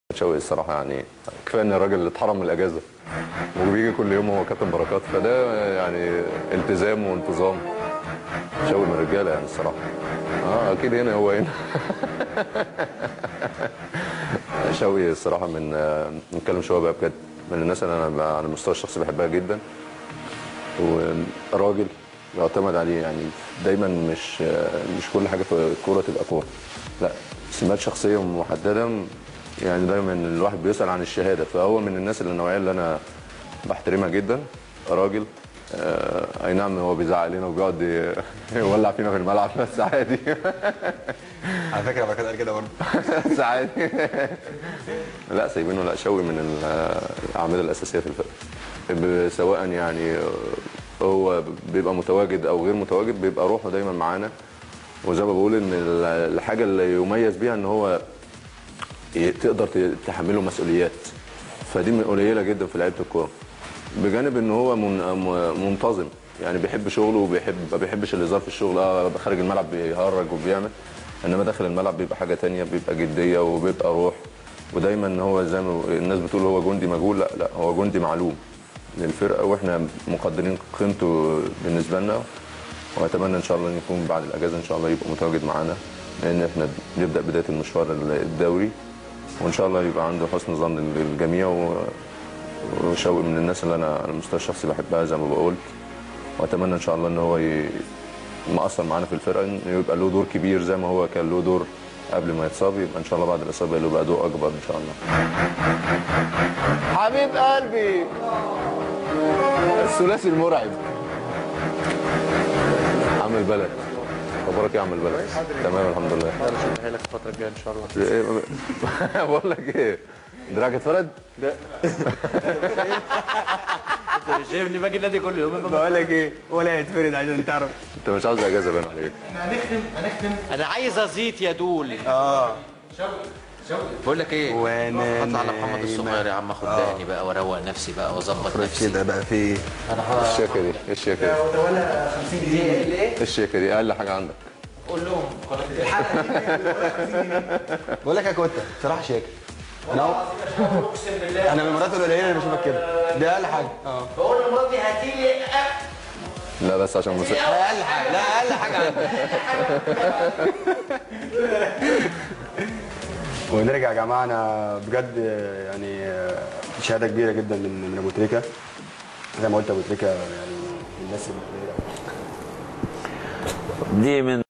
شوقي الصراحه يعني كفايه ان الراجل اللي اتحرم من الاجازه وبيجي كل يوم هو كابتن بركات فده يعني التزام وانتظام شوقي من الرجاله يعني الصراحه اه اكيد هنا هو هنا شوقي الصراحه من آه، نتكلم شويه بقى بجد من الناس اللي انا بقى على المستوى الشخصي بحبها جدا وراجل يعتمد عليه يعني دايما مش مش كل حاجه في الكوره تبقى كوره لا سمات شخصيه محدده يعني دايما الواحد بيسال عن الشهاده فهو من الناس اللي النوعيه اللي انا بحترمها جدا راجل آه اي نعم هو بيزعق لنا وبيقعد ي- يولع فينا في الملعب بس عادي على فكره بركات قال كده برضه بس عادي لا سايبينه لا شوي من الاعمده الاساسيه في الفرقه ب- سواء يعني هو بيبقى متواجد او غير متواجد بيبقى روحه دايما معانا وزي ما بقول ان ال- الحاجه اللي يميز بيها ان هو ي- تقدر ت- تحمله مسؤوليات فدي من قليله جدا في لعيبه الكوره بجانب ان هو من م- منتظم يعني بيحب شغله وبيحب ما بيحبش الهزار في الشغل اه خارج الملعب بيهرج وبيعمل انما داخل الملعب بيبقى حاجه تانية بيبقى جديه وبيبقى روح ودايما ان هو زي ما الناس بتقول هو جندي مجهول لا لا هو جندي معلوم للفرقه واحنا مقدرين قيمته بالنسبه لنا واتمنى ان شاء الله ان يكون بعد الاجازه ان شاء الله يبقى متواجد معانا لان احنا نبدا بدايه المشوار الدوري وان شاء الله يبقى عنده حسن ظن للجميع و- وشوقي من الناس اللي انا على المستوى الشخصي بحبها زي ما بقول واتمنى ان شاء الله ان هو ي... مأثر معانا في الفرقه إن يبقى له دور كبير زي ما هو كان له دور قبل ما يتصاب يبقى ان شاء الله بعد الاصابه له بقى دور اكبر ان شاء الله حبيب قلبي الثلاثي المرعب عم البلد اخبارك ايه يا عم البلد تمام الحمد لله هشوفها لك الفترة الجاية إن شاء الله إيه، بقول لك ايه دراعك اتفرد أنت شايفني باجي النادي كل يوم بقول لك ايه ولا يتفرد عشان تعرف انت مش عاوز اجازه باين عليك أنا عايز أزيت يا دول اه بقول لك إيه وانا اطلع على محمد الصغير يا عم اخد دقني بقى واروق نفسي بقى واظبط نفسي كده بقى في ايه انا خلاص الشيكه دي ايه الشيكه دي ولا 50 جنيه ايه الشيكه دي اقل حاجه عندك قول لهم خلاص بقول لك يا كوتا بصراحه شاكر انا أهو- اقسم بالله انا من المرات القليله اللي بشوفك كده دي اقل حاجه اه بقول لمراتي هاتي لي لا بس عشان مس... لا اقل حاجه لا اقل حاجه عندك ونرجع يا جماعه انا بجد يعني شهاده كبيره جدا من من ابو تريكه زي ما قلت ابو تريكه يعني من الناس اللي دي من